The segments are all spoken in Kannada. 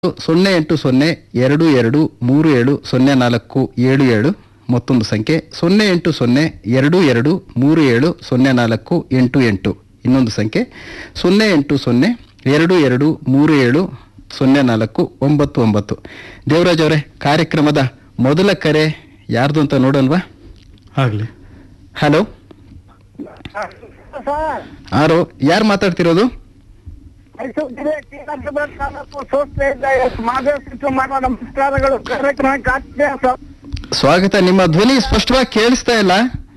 ಸೊನ್ನೆ ಎಂಟು ಸೊನ್ನೆ ಎರಡು ಎರಡು ಮೂರು ಏಳು ಸೊನ್ನೆ ನಾಲ್ಕು ಏಳು ಏಳು ಮತ್ತೊಂದು ಸಂಖ್ಯೆ ಸೊನ್ನೆ ಎಂಟು ಸೊನ್ನೆ ಎರಡು ಎರಡು ಮೂರು ಏಳು ಸೊನ್ನೆ ನಾಲ್ಕು ಎಂಟು ಎಂಟು ಇನ್ನೊಂದು ಸಂಖ್ಯೆ ಸೊನ್ನೆ ಎಂಟು ಸೊನ್ನೆ ಎರಡು ಎರಡು ಮೂರು ಏಳು ಸೊನ್ನೆ ನಾಲ್ಕು ಒಂಬತ್ತು ಒಂಬತ್ತು ದೇವರಾಜ್ ಅವರೇ ಕಾರ್ಯಕ್ರಮದ ಮೊದಲ ಕರೆ ಯಾರ್ದು ಅಂತ ನೋಡೋಣವಾ ಆಗ್ಲಿ ಹಲೋ ಸರ್ ಯಾರು ಯಾರು ಮಾತಾಡ್ತಿರೋದು ಮೈಸೂರು ಜಿಲ್ಲೆ ಶ್ರೀರಂಗಪುರ ತಾಲೂಕು ಸೋಸ್ತೆಯಿಂದ ಮಾದೇಶಿಟ್ಟು ಮಾಡುವ ನಮಸ್ಕಾರಗಳು ಕಾರ್ಯಕ್ರಮಕ್ಕೆ ಆಗ್ತಿದೆ ಸರ್ ಸ್ವಾಗತ ನಿಮ್ಮ ಧ್ವನಿ ಸ್ಪಷ್ಟವಾಗಿ ಕೇಳಿಸ್ತಾ ಇಲ್ಲ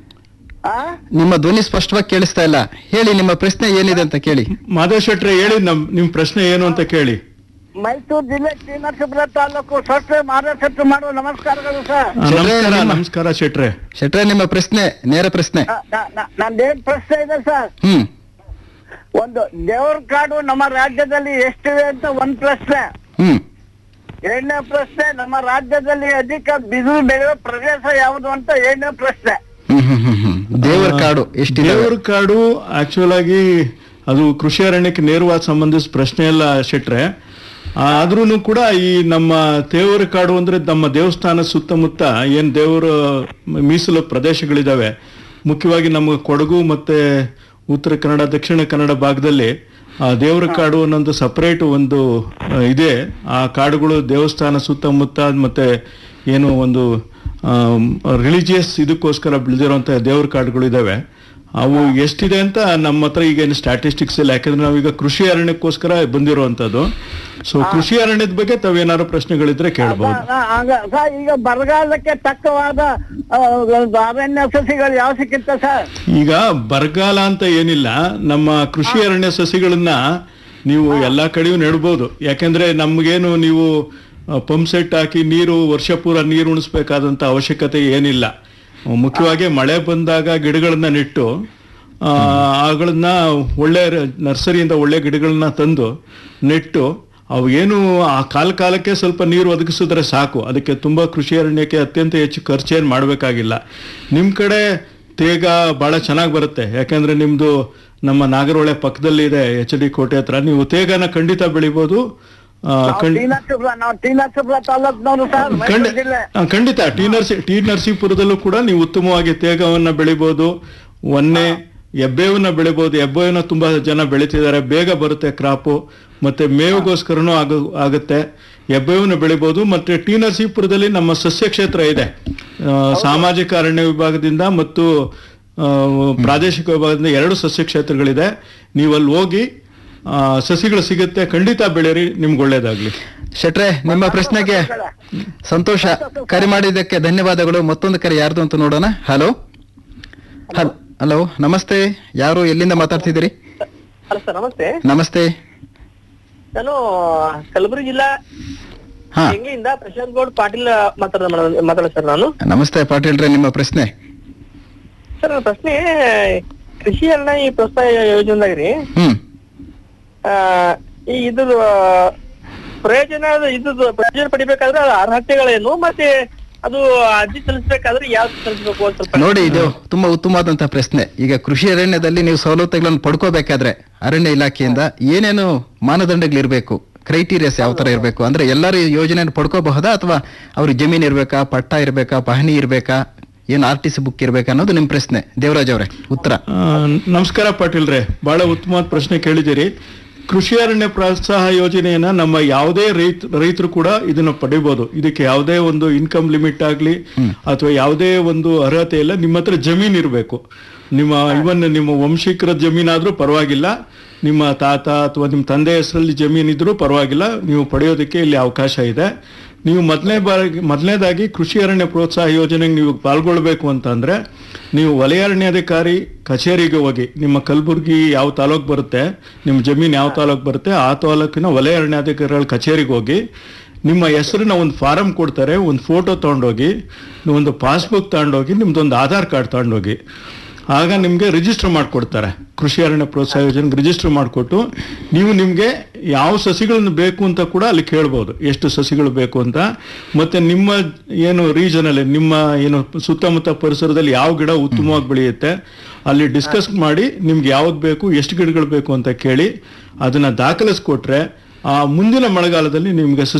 ಆ? ನಿಮ್ಮ ಧ್ವನಿ ಸ್ಪಷ್ಟವಾಗಿ ಕೇಳಿಸ್ತಾ ಇಲ್ಲ ಹೇಳಿ ನಿಮ್ಮ ಪ್ರಶ್ನೆ ಏನಿದೆ ಅಂತ ಕೇಳಿ ಮಾಧವ್ ಶೆಟ್ರೆ ಹೇಳಿ ನಮ್ ನಿಮ್ ಪ್ರಶ್ನೆ ಏನು ಅಂತ ಕೇಳಿ ಮೈಸೂರು ಜಿಲ್ಲೆ ಶ್ರೀನರಸೀಪುರ ತಾಲೂಕು ಸೋಸ್ತೆ ಮಾದೇಶಿಟ್ಟು ಮಾಡುವ ನಮಸ್ಕಾರಗಳು ಸರ್ ಆ, ಶೆಟ್ರೆ, ನಮಸ್ಕಾರ ನಿಮ್ಮ- ನಮಸ್ಕಾರ ಶೆಟ್ರೆ ಶೆಟ್ರೆ ನಿಮ್ಮ ಪ್ರಶ್ನೆ ನೇರ ಪ್ರಶ್ನೆ ನ- ನ- ನ- ನಂದೇನ್ ಪ್ರಶ್ನೆ ಇದೆ ಸರ್ ಹ್ಮ್ ಒಂದು ದೇವ್ರ ಕಾಡು ನಮ್ಮ ರಾಜ್ಯದಲ್ಲಿ ಎಷ್ಟಿವೆ ಅಂತ ಒಂದ್ ಪ್ರಶ್ನೆ ಹ್ಮ್ ಎರಡನೇ ಪ್ರಶ್ನೆ ನಮ್ಮ ರಾಜ್ಯದಲ್ಲಿ ಅಧಿಕ ಬಿಸಿಲು ಬೆಳೆಯುವ ಪ್ರದೇಶ ಯಾವುದು ಅಂತ ಎರಡನೇ ಪ್ರಶ್ನೆ ಹ್ಮ್ ಹ್ಮ್ ಹ್ಮ್ ಹ್ಮ್ ದೇವರ ಕಾಡು ಎಷ್ಟಿದೆ ದೇವ್ರ ಕಾಡು ಆಕ್ಚುಲ್ ಆಗಿ ಅದು ಕೃಷಿ ಅರಣ್ಯಕ್ಕೆ ನೇರವಾಗಿ ಸಂಬಂಧಿಸಿದ ಪ್ರಶ್ನೆ ಎಲ್ಲ ಶೆಟ್ರೆ ಆದ್ರೂ ಕೂಡ ಈ ನಮ್ಮ ದೇವರ ಕಾಡು ಅಂದ್ರೆ ನಮ್ಮ ದೇವಸ್ಥಾನ ಸುತ್ತಮುತ್ತ ಏನ್ ದೇವರ ಮೀಸಲು ಪ್ರದೇಶಗಳಿದಾವೆ ಮುಖ್ಯವಾಗಿ ನಮ್ಮ ಕೊಡಗು ಮತ್ತೆ ಉತ್ತರ ಕನ್ನಡ ದಕ್ಷಿಣ ಕನ್ನಡ ಭಾಗದಲ್ಲಿ ಆ ದೇವರ ಕಾಡು ಅನ್ನೊಂದು ಸಪರೇಟ್ ಒಂದು ಆ, ಇದೆ ಆ ಕಾಡುಗಳು ದೇವಸ್ಥಾನ ಸುತ್ತಮುತ್ತ ಮತ್ತೆ ಏನು ಒಂದು ರಿಲಿಜಿಯಸ್ ಇದಕ್ಕೋಸ್ಕರ ಬೆಳೆದಿರುವಂತ ದೇವ್ರ ಕಾಡುಗಳು ಇದಾವೆ ಅವು ಎಷ್ಟಿದೆ ಅಂತ ನಮ್ಮ ಹತ್ರ ಈಗ ಏನು ಸ್ಟ್ಯಾಟಿಸ್ಟಿಕ್ಸ್ ಇಲ್ಲ ಯಾಕಂದ್ರೆ ನಾವೀಗ ಕೃಷಿ ಅರಣ್ಯಕ್ಕೋಸ್ಕರ ಬಂದಿರುವಂತದ್ದು ಸೊ ಕೃಷಿ ಅರಣ್ಯದ ಬಗ್ಗೆ ತಾವೇನಾದ್ರು ಪ್ರಶ್ನೆಗಳಿದ್ರೆ ಕೇಳಬಹುದು ಆ, ಹಂಗ ಸರ್ ಈಗ ಬರಗಾಲಕ್ಕೆ ತಕ್ಕವಾದ ಆ, ಒಂದು ಅರಣ್ಯ ಸಸಿಗಳು ಯಾವ ಸಿಕ್ಕಿತ್ತ ಸರ್ ಈಗ ಬರಗಾಲ ಅಂತ ಏನಿಲ್ಲ ನಮ್ಮ ಕೃಷಿ ಅರಣ್ಯ ಸಸಿಗಳನ್ನ ನೀವು ಎಲ್ಲಾ ಕಡೆಯೂ ನೆಡ್ಬೋದು ಯಾಕಂದ್ರೆ ನಮ್ಗೇನು ನೀವು ಪಂಪ್ ಸೆಟ್ ಹಾಕಿ ನೀರು ವರ್ಷ ಪೂರ ನೀರು ಉಣಿಸ್ಬೇಕಾದಂತ ಅವಶ್ಯಕತೆ ಏನಿಲ್ಲ ಮುಖ್ಯವಾಗಿ ಮಳೆ ಬಂದಾಗ ಗಿಡಗಳನ್ನ ನೆಟ್ಟು ಆ, ಅವುಗಳನ್ನ ಒಳ್ಳೆ ರ- ನರ್ಸರಿಯಿಂದ ಒಳ್ಳೆ ಗಿಡಗಳನ್ನ ತಂದು ನೆಟ್ಟು ಅವು ಏನು ಆ ಕಾಲ ಕಾಲಕ್ಕೆ ಸ್ವಲ್ಪ ನೀರು ಒದಗಿಸಿದ್ರೆ ಸಾಕು ಅದಕ್ಕೆ ತುಂಬಾ ಕೃಷಿ ಅರಣ್ಯಕ್ಕೆ ಅತ್ಯಂತ ಹೆಚ್ಚು ಖರ್ಚೇನು ಮಾಡಬೇಕಾಗಿಲ್ಲ ನಿಮ್ಮ ಕಡೆ ತೇಗ ಬಹಳ ಚೆನ್ನಾಗಿ ಬರುತ್ತೆ ಯಾಕಂದ್ರೆ ನಿಮ್ದು ನಮ್ಮ ನಾಗರಹೊಳೆ ಪಕ್ಕದಲ್ಲಿ ಇದೆ ಎಚ್ ಡಿ ಕೋಟೆ ಹತ್ರ ನೀವು ತೇಗನ ಖಂಡಿತ ಬೆಳಿಬೋದು ಆ, ನಾವು ಖಂಡ್- ಟಿ ನರಸೀಪುರ ನಾವು ಟಿ ನರಸೀಪುರ ತಾಲೂಕ್ನವರು ಸರ್ ಮೈಸೂರು ಖಂಡ- ಜಿಲ್ಲೆ ಆ, ಖಂಡಿತ ಟಿ ನರ್ಸಿ ಟಿ ನರಸೀಪುರದಲ್ಲೂ ಕೂಡ ನೀವು ಉತ್ತಮವಾಗಿ ತೇಗವನ್ನ ಬೆಳಿಬಹುದು ಒನ್ನೆ ಎಬ್ಬೇವನ್ನ ಬೆಳಿಬಹುದು ಎಬ್ಬೇವನ್ನ ತುಂಬಾ ಜನ ಬೆಳಿತಿದ್ದಾರೆ ಬೇಗ ಬರುತ್ತೆ ಕ್ರಾಪು ಮತ್ತೆ ಮೇವಿಗೋಸ್ಕರನೂ ಆಗ ಆಗುತ್ತೆ ಎಬ್ಬೇವನ್ನ ಬೆಳಿಬಹುದು ಮತ್ತೆ ಟಿ ನರಸೀಪುರದಲ್ಲಿ ನಮ್ಮ ಸಸ್ಯ ಕ್ಷೇತ್ರ ಇದೆ ಆ, ಸಾಮಾಜಿಕ ಅರಣ್ಯ ವಿಭಾಗದಿಂದ ಮತ್ತು ಆ, ಪ್ರಾದೇಶಿಕ ವಿಭಾಗದಿಂದ ಎರಡು ಸಸ್ಯ ಕ್ಷೇತ್ರಗಳಿದೆ ನೀವು ಅಲ್ಲಿ ಹೋಗಿ ಆ, ಸಸಿಗಳು ಸಿಗುತ್ತೆ ಖಂಡಿತ ಬೆಳೀರಿ ನಿಮ್ಗೆ ಒಳ್ಳೇದಾಗ್ಲಿ ಶೆಟ್ರೆ ನಿಮ್ಮ ಪ್ರಶ್ನೆಗೆ ಸಂತೋಷ ಕರೆ ಮಾಡಿದ್ದಕ್ಕೆ ಧನ್ಯವಾದಗಳು ಮತ್ತೊಂದು ಕರೆ ಯಾರ್ದು ಅಂತ ನೋಡೋಣ ಹಲೋ ಹಲೋ ನಮಸ್ತೆ ಯಾರು ಎಲ್ಲಿಂದ ಮಾತಾಡ್ತಿದ್ದೀರಿ ಹಲೋ ಸರ್ ನಮಸ್ತೆ ನಮಸ್ತೆ ನಾನು ಕಲಬುರಗಿ ಜಿಲ್ಲಾ ಹಾ ಹೆಂಗೆಯಿಂದ ಪ್ರಶಾಂತ್ ಗೌಡ್ ಪಾಟೀಲ್ ಮಾತಾಡ ಮಾತಾಡ ಸರ್ ನಾನು ನಮಸ್ತೆ ಪಾಟೀಲ್ರೆ ನಿಮ್ಮ ಪ್ರಶ್ನೆ ಸರ್ ನನ್ನ ಪ್ರಶ್ನೆ ಕೃಷಿ ಅರಣ್ಯ ಈ ಪ್ರೋತ್ಸಾಹ ಯೋಜನೆದಾಗ್ರಿ ಹ್ಮ್ ಆ, ಈ ಇದ್ರ ಪ್ರಯೋಜನ ಇದ್ದು ಪ್ರಯೋಜನ ಪಡಿಬೇಕಾದ್ರೆ ಅದ್ರ ಅರ್ಹತೆಗಳೇನು ಮತ್ತೆ ಅದು ಅರ್ಜಿ ಸಲ್ಲಿಸಬೇಕಾದ್ರೆ ಯಾವ್ದು ಸಲ್ಲಿಸಬೇಕು ಅಂತ ಸ್ವಲ್ಪ ನೋಡಿ ಇದು ತುಂಬಾ ಉತ್ತಮವಾದಂತಹ ಪ್ರಶ್ನೆ ಈಗ ಕೃಷಿ ಅರಣ್ಯದಲ್ಲಿ ನೀವು ಸವಲತ್ತುಗಳನ್ನು ಪಡ್ಕೋಬೇಕಾದ್ರೆ ಅರಣ್ಯ ಇಲಾಖೆಯಿಂದ ಏನೇನು ಮಾನದಂಡಗಳಿರ್ಬೇಕು ಕ್ರೈಟೀರಿಯಾಸ್ ಯಾವ ತರ ಇರಬೇಕು ಅಂದ್ರೆ ಎಲ್ಲರೂ ಈ ಯೋಜನೆಯನ್ನು ಪಡ್ಕೋಬಹುದಾ ಅಥವಾ ಅವ್ರಿಗೆ ಜಮೀನ್ ಇರ್ಬೇಕಾ ಪಟ್ಟ ಇರ್ಬೇಕಾ ಪಹಣಿ ಇರ್ಬೇಕಾ ಏನು ಆರ್ ಟಿ ಸಿ ಬುಕ್ ಇರ್ಬೇಕಾ ಅನ್ನೋದು ನಿಮ್ ಪ್ರಶ್ನೆ ದೇವರಾಜ್ ಅವರೇ ಉತ್ತರ ಆ, ನಮಸ್ಕಾರ ಪಾಟೀಲ್ರೆ ಬಹಳ ಉತ್ತಮವಾದ ಪ್ರಶ್ನೆ ಕೇಳಿದ್ದೀರಿ ಕೃಷಿ ಅರಣ್ಯ ಪ್ರೋತ್ಸಾಹ ಯೋಜನೆಯನ್ನ ನಮ್ಮ ಯಾವುದೇ ರೈತ ರೈತರು ಕೂಡ ಇದನ್ನ ಪಡಿಬಹುದು ಇದಕ್ಕೆ ಯಾವುದೇ ಒಂದು ಇನ್ಕಮ್ ಲಿಮಿಟ್ ಆಗ್ಲಿ ಅಥವಾ ಯಾವುದೇ ಒಂದು ಅರ್ಹತೆ ಇಲ್ಲ ನಿಮ್ಮ ಹತ್ರ ಜಮೀನ್ ಇರಬೇಕು ನಿಮ್ಮ ಇವನ್ ನಿಮ್ಮ ವಂಶಿಕರ ಜಮೀನಾದ್ರೂ ಪರವಾಗಿಲ್ಲ ನಿಮ್ಮ ತಾತ ಅಥವಾ ನಿಮ್ಮ ತಂದೆ ಹೆಸರಲ್ಲಿ ಜಮೀನ್ ಇದ್ರೂ ಪರವಾಗಿಲ್ಲ ನೀವು ಪಡೆಯೋದಕ್ಕೆ ಇಲ್ಲಿ ಅವಕಾಶ ಇದೆ ನೀವು ಮೊದಲನೇ ಬಾರಿ ಮೊದಲನೇದಾಗಿ ಕೃಷಿ ಅರಣ್ಯ ಪ್ರೋತ್ಸಾಹ ಯೋಜನೆಗೆ ನೀವು ಪಾಲ್ಗೊಳ್ಬೇಕು ಅಂತಂದ್ರೆ ನೀವು ವಲಯ ಅರಣ್ಯಾಧಿಕಾರಿ ಕಚೇರಿಗೆ ಹೋಗಿ ನಿಮ್ಮ ಕಲಬುರಗಿ ಯಾವ ತಾಲೂಕು ಬರುತ್ತೆ ನಿಮ್ಮ ಜಮೀನು ಯಾವ ತಾಲೂಕು ಬರುತ್ತೆ ಆ ತಾಲೂಕಿನ ವಲಯ ಅರಣ್ಯಾಧಿಕಾರಿಗಳ ಕಚೇರಿಗೆ ಹೋಗಿ ನಿಮ್ಮ ಹೆಸರಿನ ಒಂದು ಫಾರಂ ಕೊಡ್ತಾರೆ ಒಂದು ಫೋಟೋ ತಗೊಂಡೋಗಿ ಒಂದು ಪಾಸ್ಬುಕ್ ತಗೊಂಡೋಗಿ ನಿಮ್ದೊಂದು ಆಧಾರ್ ಕಾರ್ಡ್ ತಗೊಂಡೋಗಿ ಆಗ ನಿಮಗೆ ರಿಜಿಸ್ಟರ್ ಮಾಡಿಕೊಡ್ತಾರೆ ಕೃಷಿ ಅರಣ್ಯ ಪ್ರೋತ್ಸಾಹ ಯೋಜನೆಗೆ ರಿಜಿಸ್ಟರ್ ಮಾಡಿಕೊಟ್ಟು ನೀವು ನಿಮಗೆ ಯಾವ ಸಸಿಗಳನ್ನು ಬೇಕು ಅಂತ ಕೂಡ ಅಲ್ಲಿ ಕೇಳ್ಬೋದು ಎಷ್ಟು ಸಸಿಗಳು ಬೇಕು ಅಂತ ಮತ್ತೆ ನಿಮ್ಮ ಏನು ರೀಜನಲ್ಲಿ ನಿಮ್ಮ ಏನು ಸುತ್ತಮುತ್ತ ಪರಿಸರದಲ್ಲಿ ಯಾವ ಗಿಡ ಉತ್ತಮವಾಗಿ ಬೆಳೆಯುತ್ತೆ ಅಲ್ಲಿ ಡಿಸ್ಕಸ್ ಮಾಡಿ ನಿಮ್ಗೆ ಯಾವ್ದು ಬೇಕು ಎಷ್ಟು ಗಿಡಗಳು ಬೇಕು ಅಂತ ಕೇಳಿ ಅದನ್ನ ದಾಖಲಿಸ್ಕೊಟ್ರೆ ಆ ಮುಂದಿನ ಮಳೆಗಾಲದಲ್ಲಿ ನಿಮ್ಗೆ